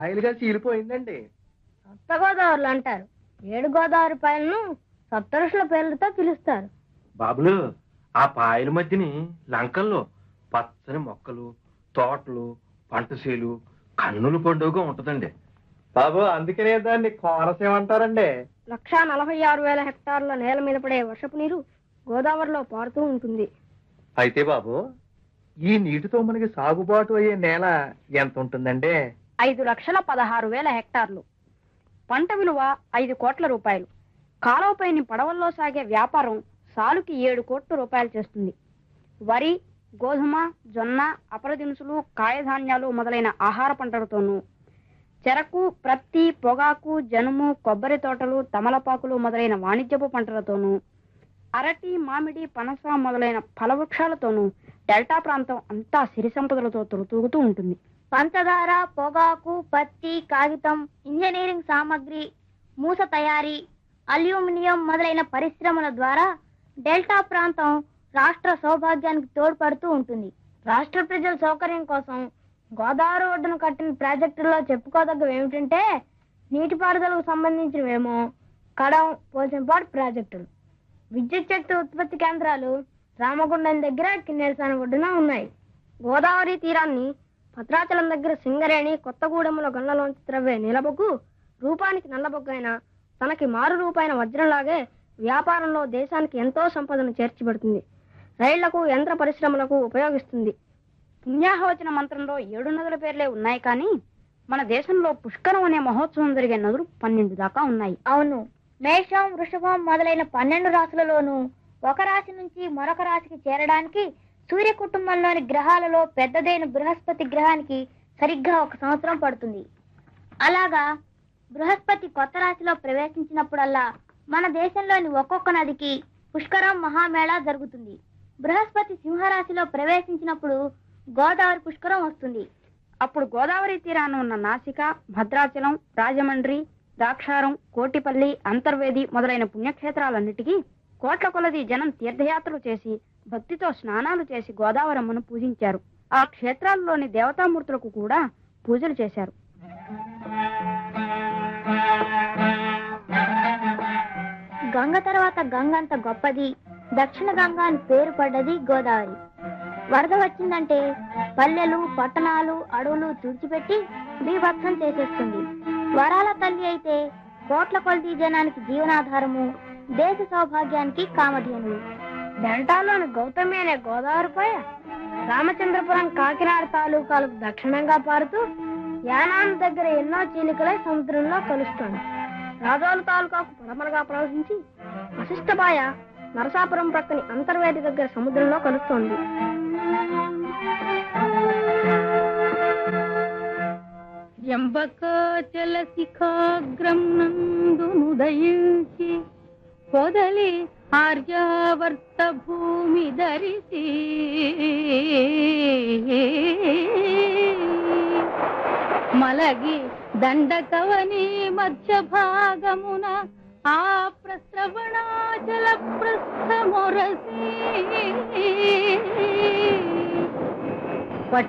ఆయిల్గా చీలిపోయిందండి సప్త గోదావరులు అంటారు ఏడు గోదావరి పాయలను సప్తరుషుల పేర్లతో పిలుస్తారు బాబులు ఆ పాయల మధ్యని లంకల్లో పచ్చని మొక్కలు తోటలు పంటశీలు కన్నుల పండుగ ఉంటదండి బాబు అందుకనే దాన్ని కోనసీమ అంటారండి లక్షా నలభై ఆరు వేల హెక్టార్ల నేల మీద పడే వర్షపు నీరు గోదావరిలో పారుతూ ఉంటుంది అయితే బాబు ఈ నీటితో మనకి సాగుబాటు అయ్యే నేల ఎంత ఉంటుందండి ఐదు లక్షల పదహారు వేల హెక్టార్లు పంట విలువ ఐదు కోట్ల రూపాయలు కాలువపైని పడవల్లో సాగే వ్యాపారం సాలుకి ఏడు కోట్ల రూపాయలు చేస్తుంది వరి గోధుమ జొన్న అపర దినుసులు కాయధాన్యాలు మొదలైన ఆహార పంటలతోనూ చెరకు ప్రత్తి పొగాకు జనుము కొబ్బరి తోటలు తమలపాకులు మొదలైన వాణిజ్యపు పంటలతోనూ అరటి మామిడి పనస మొదలైన ఫలవృక్షాలతోనూ డెల్టా ప్రాంతం అంతా సిరి సంపదలతో తొలతూగుతూ ఉంటుంది పంచదార పొగాకు పత్తి కాగితం ఇంజనీరింగ్ సామాగ్రి మూస తయారీ అల్యూమినియం మొదలైన పరిశ్రమల ద్వారా డెల్టా ప్రాంతం రాష్ట్ర సౌభాగ్యానికి తోడ్పడుతూ ఉంటుంది రాష్ట్ర ప్రజల సౌకర్యం కోసం గోదావరి ఒడ్డున కట్టిన ప్రాజెక్టుల్లో చెప్పుకోదగ్గవి ఏమిటంటే నీటిపారుదలకు సంబంధించినవేమో కడం పోచంపాడు ప్రాజెక్టులు విద్యుత్ శక్తి ఉత్పత్తి కేంద్రాలు రామగుండం దగ్గర కిన్నెరసాని ఒడ్డున ఉన్నాయి గోదావరి తీరాన్ని భద్రాచలం దగ్గర సింగరేణి కొత్తగూడెంలో గండ్లలోంచి త్రవ్వే నీలబొగ్గు రూపానికి నల్లబొగ్గైన తనకి మారు రూపాయిన వజ్రంలాగే వ్యాపారంలో దేశానికి ఎంతో సంపదను చేర్చిపెడుతుంది రైళ్లకు యంత్ర పరిశ్రమలకు ఉపయోగిస్తుంది పుణ్యాహవచన మంత్రంలో ఏడు నదుల పేర్లే ఉన్నాయి కానీ మన దేశంలో పుష్కరం అనే మహోత్సవం జరిగే నదులు పన్నెండు దాకా ఉన్నాయి అవును మేషం వృషభం మొదలైన పన్నెండు రాశులలోనూ ఒక రాశి నుంచి మరొక రాశికి చేరడానికి సూర్య కుటుంబంలోని గ్రహాలలో పెద్దదైన బృహస్పతి గ్రహానికి సరిగ్గా ఒక సంవత్సరం పడుతుంది అలాగా బృహస్పతి కొత్త రాశిలో ప్రవేశించినప్పుడల్లా మన దేశంలోని ఒక్కొక్క నదికి పుష్కరం మహామేళా జరుగుతుంది బృహస్పతి సింహరాశిలో ప్రవేశించినప్పుడు గోదావరి పుష్కరం వస్తుంది అప్పుడు గోదావరి తీరాన ఉన్న నాసిక భద్రాచలం రాజమండ్రి ద్రాక్షారం కోటిపల్లి అంతర్వేది మొదలైన పుణ్యక్షేత్రాలన్నిటికీ కోట్ల కొలది జనం తీర్థయాత్రలు చేసి భక్తితో స్నానాలు చేసి గోదావరమ్మను పూజించారు ఆ క్షేత్రాల్లోని దేవతామూర్తులకు కూడా పూజలు చేశారు గంగ తర్వాత గంగ అంత గొప్పది దక్షిణ గంగ అని పేరు పడ్డది గోదావరి వరద వచ్చిందంటే పల్లెలు పట్టణాలు అడవులు తుడిచిపెట్టి బీభత్సం చేసేస్తుంది వరాల తల్లి అయితే కోట్ల కొలది జనానికి జీవనాధారము దేశ సౌభాగ్యానికి కామధేనువు డెల్టాలోని గౌతమి అనే గోదావరిపై రామచంద్రపురం కాకినాడ తాలూకాలకు దక్షిణంగా పారుతూ యానాం దగ్గర ఎన్నో చీలికలై సముద్రంలో కలుస్తోంది రాజోలు తాలూకాకు పడమరగా ప్రవహించి వశిష్ఠబాయ నరసాపురం ప్రక్కని అంతర్వేది దగ్గర సముద్రంలో కలుస్తోంది జంబకాచల శిఖాగ్రం నందునుదయించి పొదలి ఆర్యావర్త భూమి ధరిసి మలగి దండకవని మధ్య భాగమున ఆ ప్రస్రవణాచల ప్రస్థ మొరసి